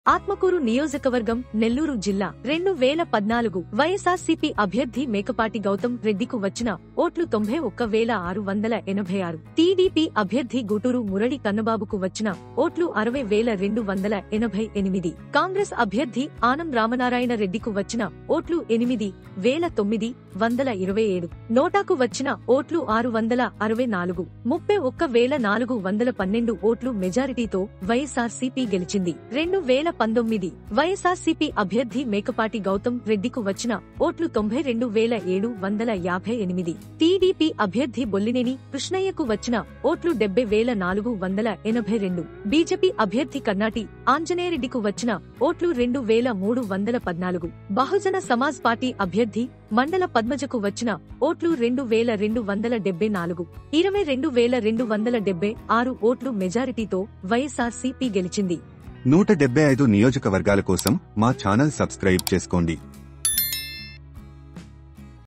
ఆత్మకూరు నియోజకవర్గం నెల్లూరు జిల్లా రెండు వేల పద్నాలుగు వైఎస్ఆర్సీపీ అభ్యర్థి మేకపాటి గౌతమ్ రెడ్డికు వచ్చిన ఓట్లు తొంభై ఒక్క వేల ఆరు వందల ఎనభై ఆరు టీడీపీ అభ్యర్థి గుటూరు మురళి కన్నబాబుకు వచ్చిన ఓట్లు అరవై వేల రెండు వందల ఎనభై ఎనిమిది కాంగ్రెస్ అభ్యర్థి ఆనం రామనారాయణ రెడ్డికు వచ్చిన ఓట్లు ఎనిమిది వేల తొమ్మిది వందల ఇరవై ఏడు నోటాకు వచ్చిన ఓట్లు ఆరు వందల అరవై నాలుగు ముప్పై ఒక్క వేల నాలుగు వందల పన్నెండు ఓట్లు మెజారిటీతో వైఎస్ఆర్సీపీ గెలిచింది రెండు వేల పంతొమ్మిది వైఎస్ఆర్సీపీ అభ్యర్థి మేకపాటి గౌతమ్ రెడ్డికు వచ్చిన ఓట్లు తొంభై రెండు వేల ఏడు వందల యాభై ఎనిమిది టీడీపీ అభ్యర్థి బొల్లినేని కృష్ణయ్యకు వచ్చిన ఓట్లు డెబ్బై వేల నాలుగు వందల ఎనభై రెండు బీజేపీ అభ్యర్థి కర్ణాటి ఆంజనేయరెడ్డికు వచ్చిన ఓట్లు రెండు వేల మూడు వందల పద్నాలుగు బహుజన సమాజ్ పార్టీ అభ్యర్థి మండల పద్మజకు వచ్చిన ఓట్లు రెండు వేల రెండు వందల డెబ్బై నాలుగు ఇరవై రెండు వేల రెండు వందల డెబ్బై ఆరు ఓట్లు మెజారిటీతో వైఎస్ఆర్సీపీ గెలిచింది నూట డెబ్బై ఐదు నియోజకవర్గాల కోసం మా ఛానల్ సబ్స్క్రైబ్ చేసుకోండి